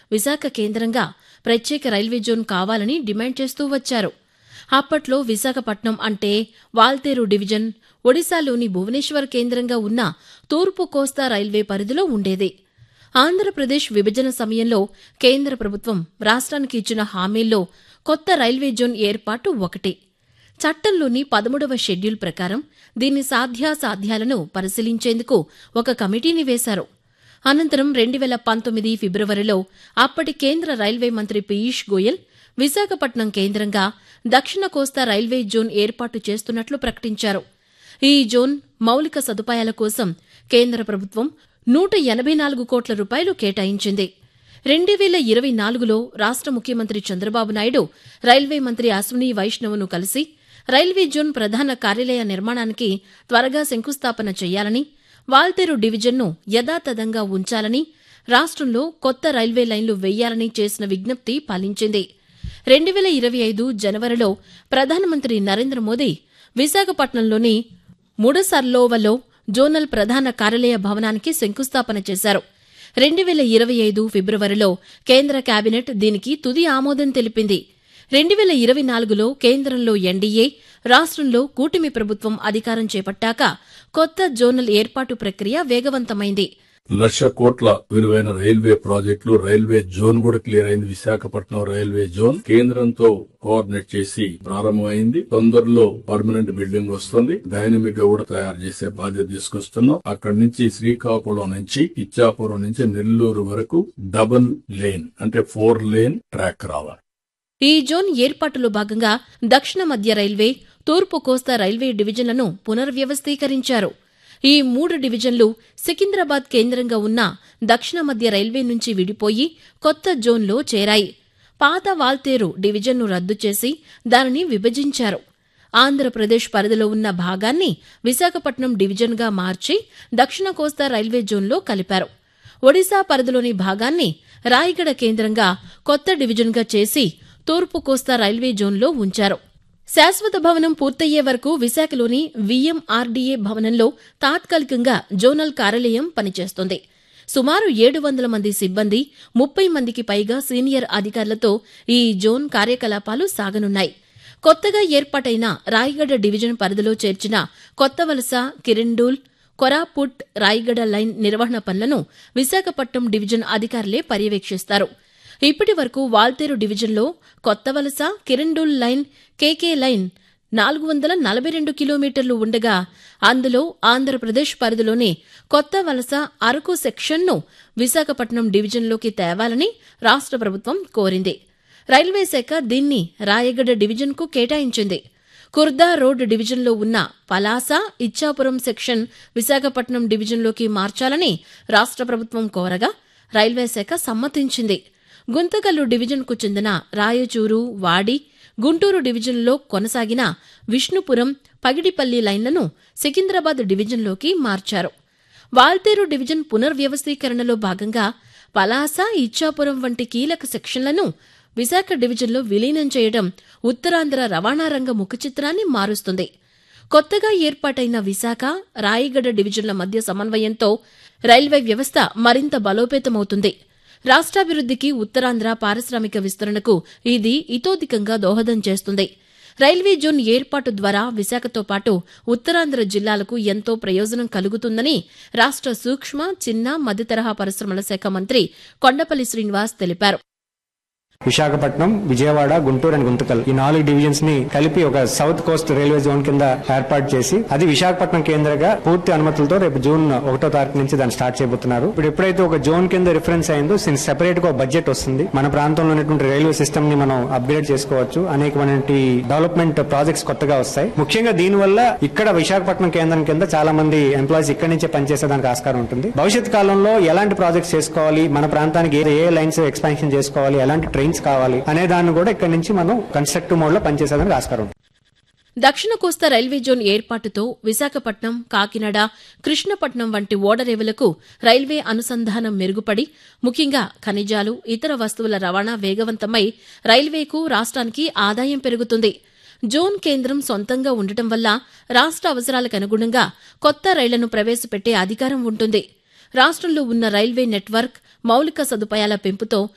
విశాఖ కేంద్రంగా ప్రత్యేక railway zone కావాలని డిమాండ్ చేస్తూ వచ్చారు అప్పట్లో విశాఖపట్నం అంటే వాల్తేరు డివిజన్ ఒడిశాలోని భువనేశ్వర్ కేంద్రంగా ఉన్న తూర్పు కోస్తా రైల్వే పరిధిలో ఉండేది ఆంధ్రప్రదేశ్ విభజన సమయంలో కేంద్ర ప్రభుత్వం రాష్ట్రానికి ఇచ్చిన హామీల్లో కొత్త రైల్వే జోన్ ఏర్పాటు ఒకటి చట్టంలోని పదమూడవ షెడ్యూల్ ప్రకారం దీని సాధ్యాసాధ్యాలను పరిశీలించేందుకు ఒక కమిటీని వేశారు అనంతరం రెండు వేల పంతొమ్మిది ఫిబ్రవరిలో అప్పటి కేంద్ర రైల్వే మంత్రి పీయూష్ గోయల్ విశాఖపట్నం కేంద్రంగా దక్షిణ కోస్తా రైల్వే జోన్ ఏర్పాటు చేస్తున్నట్లు ప్రకటించారు ఈ జోన్ మౌలిక సదుపాయాల కోసం కేంద్ర ప్రభుత్వం నూట ఎనభై నాలుగు కోట్ల రూపాయలు కేటాయించింది రెండు వేల ఇరవై నాలుగులో రాష్ట ముఖ్యమంత్రి చంద్రబాబు నాయుడు రైల్వే మంత్రి అశ్విని వైష్ణవ్ను కలిసి రైల్వే జోన్ ప్రధాన కార్యాలయ నిర్మాణానికి త్వరగా శంకుస్థాపన చేయాలని వాల్తేరు డివిజన్ను యథాతథంగా ఉంచాలని రాష్ట్రంలో కొత్త రైల్వే లైన్లు వెయ్యాలని చేసిన విజ్ఞప్తి ఫలించింది రెండు వేల ఇరవై ఐదు జనవరిలో ప్రధానమంత్రి నరేంద్ర మోదీ విశాఖపట్నంలోని ముడసర్లోవలో జోనల్ ప్రధాన కార్యాలయ భవనానికి శంకుస్థాపన చేశారు రెండు వేల ఇరవై ఐదు ఫిబ్రవరిలో కేంద్ర కేబినెట్ దీనికి తుది ఆమోదం తెలిపింది రెండు వేల ఇరవై నాలుగులో కేంద్రంలో ఎన్డీఏ రాష్ట్రంలో కూటమి ప్రభుత్వం అధికారం చేపట్టాక కొత్త జోనల్ ఏర్పాటు ప్రక్రియ వేగవంతమైంది లక్ష కోట్ల విలువైన రైల్వే ప్రాజెక్టులు రైల్వే జోన్ కూడా క్లియర్ అయింది విశాఖపట్నం రైల్వే జోన్ కేంద్రంతో కోఆర్డినేట్ చేసి ప్రారంభమైంది తొందరలో పర్మనెంట్ బిల్డింగ్ వస్తుంది డైనమిక్ గా కూడా తయారు చేసే బాధ్యత తీసుకొస్తున్నాం అక్కడి నుంచి శ్రీకాకుళం నుంచి ఇచ్చాపురం నుంచి నెల్లూరు వరకు డబుల్ లేన్ అంటే ఫోర్ లేన్ ట్రాక్ రావాలి ఈ జోన్ ఏర్పాటులో భాగంగా దక్షిణ మధ్య రైల్వే తూర్పు కోస్తా రైల్వే డివిజన్లను పునర్వ్యవస్థీకరించారు ఈ మూడు డివిజన్లు సికింద్రాబాద్ కేంద్రంగా ఉన్న దక్షిణ మధ్య రైల్వే నుంచి విడిపోయి కొత్త జోన్లో చేరాయి పాత వాల్తేరు డివిజన్ను రద్దు చేసి దానిని విభజించారు ఆంధ్రప్రదేశ్ పరిధిలో ఉన్న భాగాన్ని విశాఖపట్నం డివిజన్గా మార్చి దక్షిణ కోస్తా రైల్వే జోన్లో కలిపారు ఒడిశా పరిధిలోని భాగాన్ని రాయగడ కేంద్రంగా కొత్త డివిజన్గా చేసి తూర్పు కోస్తా రైల్వే జోన్లో ఉంచారు శాశ్వత భవనం పూర్తయ్యే వరకు విశాఖలోని వీఎంఆర్డీఏ భవనంలో తాత్కాలికంగా జోనల్ కార్యాలయం పనిచేస్తోంది సుమారు ఏడు వందల మంది సిబ్బంది ముప్పై మందికి పైగా సీనియర్ అధికారులతో ఈ జోన్ కార్యకలాపాలు సాగనున్నాయి కొత్తగా ఏర్పాటైన రాయగడ డివిజన్ పరిధిలో చేర్చిన కొత్త వలస కిరిండూల్ కొరాపుట్ రాయగడ లైన్ నిర్వహణ పనులను విశాఖపట్నం డివిజన్ అధికారులే పర్యవేక్షిస్తారు ఇప్పటి వరకు వాల్తేరు డివిజన్లో కొత్త వలస కిరండూల్ లైన్ కేకే లైన్ నాలుగు వందల నలభై రెండు కిలోమీటర్లు ఉండగా అందులో ఆంధ్రప్రదేశ్ పరిధిలోని కొత్త వలస అరకు సెక్షన్ను విశాఖపట్నం డివిజన్లోకి తేవాలని రాష్ట ప్రభుత్వం కోరింది రైల్వే శాఖ దీన్ని రాయగడ డివిజన్కు కేటాయించింది కుర్దా రోడ్ డివిజన్లో ఉన్న పలాస ఇచ్చాపురం సెక్షన్ విశాఖపట్నం డివిజన్లోకి మార్చాలని రాష్ట ప్రభుత్వం కోరగా రైల్వే శాఖ సమ్మతించింది గుంతకల్లు డివిజన్కు చెందిన రాయచూరు వాడి గుంటూరు డివిజన్లో కొనసాగిన విష్ణుపురం పగిడిపల్లి లైన్లను సికింద్రాబాద్ డివిజన్లోకి మార్చారు వాల్తేరు డివిజన్ పునర్వ్యవస్థీకరణలో భాగంగా పలాస ఇచ్చాపురం వంటి కీలక సెక్షన్లను విశాఖ డివిజన్లో విలీనం చేయడం ఉత్తరాంధ్ర రవాణా రంగ ముఖచిత్రాన్ని మారుస్తుంది కొత్తగా ఏర్పాటైన విశాఖ రాయగడ డివిజన్ల మధ్య సమన్వయంతో రైల్వే వ్యవస్థ మరింత బలోపేతమవుతుంది రాష్ట్రాభివృద్ధికి ఉత్తరాంధ్ర పారిశ్రామిక విస్తరణకు ఇది ఇతోధికంగా దోహదం చేస్తుంది రైల్వే జోన్ ఏర్పాటు ద్వారా విశాఖతో పాటు ఉత్తరాంధ్ర జిల్లాలకు ఎంతో ప్రయోజనం కలుగుతుందని రాష్ట్ర సూక్ష్మ చిన్న మధ్యతరహా పరిశ్రమల శాఖ మంత్రి కొండపల్లి శ్రీనివాస్ తెలిపారు విశాఖపట్నం విజయవాడ గుంటూరు అండ్ గుంతకల్ ఈ నాలుగు డివిజన్స్ ని కలిపి ఒక సౌత్ కోస్ట్ రైల్వే జోన్ కింద ఏర్పాటు చేసి అది విశాఖపట్నం కేంద్రంగా పూర్తి అనుమతులతో రేపు జూన్ ఒకటో తారీఖు నుంచి దాన్ని స్టార్ట్ చేయబోతున్నారు ఇప్పుడు ఎప్పుడైతే ఒక జోన్ కింద రిఫరెన్స్ అయిందో దీనికి సెపరేట్ గా బడ్జెట్ వస్తుంది మన ప్రాంతంలో ఉన్నటువంటి రైల్వే సిస్టమ్ ని మనం అప్గ్రేడ్ చేసుకోవచ్చు అనేకమైనటువంటి డెవలప్మెంట్ ప్రాజెక్ట్స్ కొత్తగా వస్తాయి ముఖ్యంగా దీనివల్ల ఇక్కడ విశాఖపట్నం కేంద్రం కింద చాలా మంది ఎంప్లాయీస్ ఇక్కడి నుంచే పనిచేసేదానికి ఆస్కారం ఉంటుంది భవిష్యత్ కాలంలో ఎలాంటి ప్రాజెక్ట్స్ చేసుకోవాలి మన ప్రాంతానికి ఏ- ఏ లైన్స్ ఎక్స్పాన్షన్ చేసుకోవాలి ఎలాంటి ట్రైన్స్ కావాలి అనే దాన్ని కూడా ఇక్కడ నుంచి మనం కన్స్ట్రక్టివ్ మోడ్ లో పనిచేసేదానికి ఆస్కారం ఉంటుంది దక్షిణ కోస్తా రైల్వే జోన్ ఏర్పాటుతో విశాఖపట్నం కాకినాడ కృష్ణపట్నం వంటి ఓడరేవులకు రైల్వే అనుసంధానం మెరుగుపడి ముఖ్యంగా ఖనిజాలు ఇతర వస్తువుల రవాణా వేగవంతమై రైల్వేకు రాష్ట్రానికి ఆదాయం పెరుగుతుంది జోన్ కేంద్రం సొంతంగా ఉండటం వల్ల రాష్ట్ర అవసరాలకు అనుగుణంగా కొత్త రైళ్లను ప్రవేశపెట్టే అధికారం ఉంటుంది రాష్ట్రంలో ఉన్న రైల్వే నెట్వర్క్ మౌలిక సదుపాయాల పెంపుతో